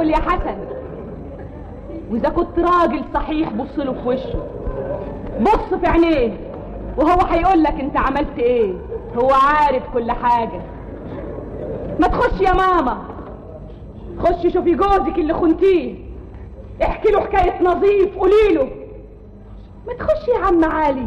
ادخل يا حسن واذا كنت راجل صحيح بص له في وشه بص في عينيه وهو هيقول لك انت عملت ايه هو عارف كل حاجه ما تخش يا ماما خش شوفي جوزك اللي خنتيه احكي له حكايه نظيف قولي له ما تخش يا عم علي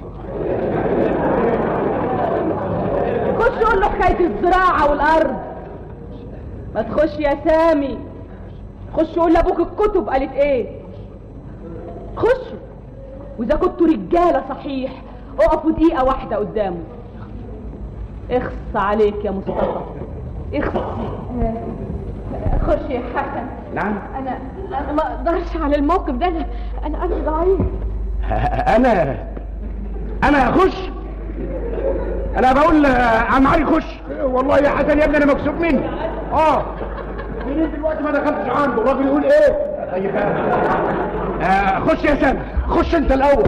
خش قول له حكايه الزراعه والارض ما تخش يا سامي خش قول لابوك الكتب قالت ايه خشوا واذا كنتوا رجاله صحيح اقفوا دقيقه واحده قدامه اخص عليك يا مصطفى اخص خش يا حسن نعم انا انا ما اقدرش على الموقف ده انا انا قلبي ضعيف انا انا اخش انا بقول عم علي خش والله يا حسن يا ابني انا مكسوب مني اه منين دلوقتي ما دخلتش عنده الراجل يقول ايه طيب آه خش يا سامي خش انت الاول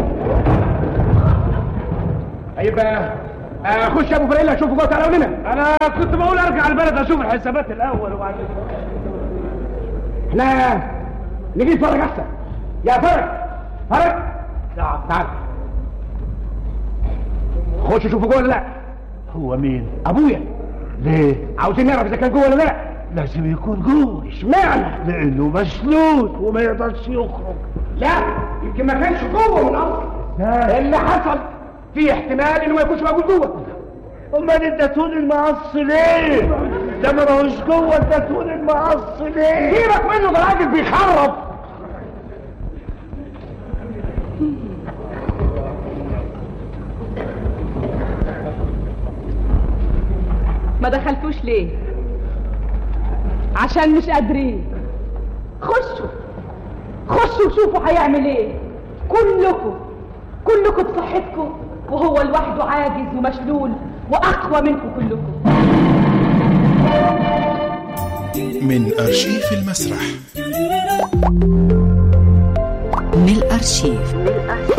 طيب آه خش يا ابو فريلا شوف جوه تعالى هنا انا كنت بقول ارجع البلد اشوف الحسابات الاول وبعدين احنا نجي نتفرج احسن يا فرج فرج نعم تعال خش شوفوا جوه ولا لا هو مين ابويا ليه عاوزين نعرف اذا كان جوه ولا لا لازم يكون جوه اشمعنى لانه مسلول وما يقدرش يخرج لا يمكن ما كانش جوه من اصل اللي حصل في احتمال انه ما يكونش موجود جوه امال اديتون المقص ليه ده ما هوش جوه اديتون المقص ليه سيبك منه ده راجل بيخرب ما دخلتوش ليه عشان مش قادرين خشوا خشوا وشوفوا هيعمل ايه كلكم كلكم بصحتكم وهو لوحده عاجز ومشلول واقوى منكم كلكم من أرشيف المسرح من الأرشيف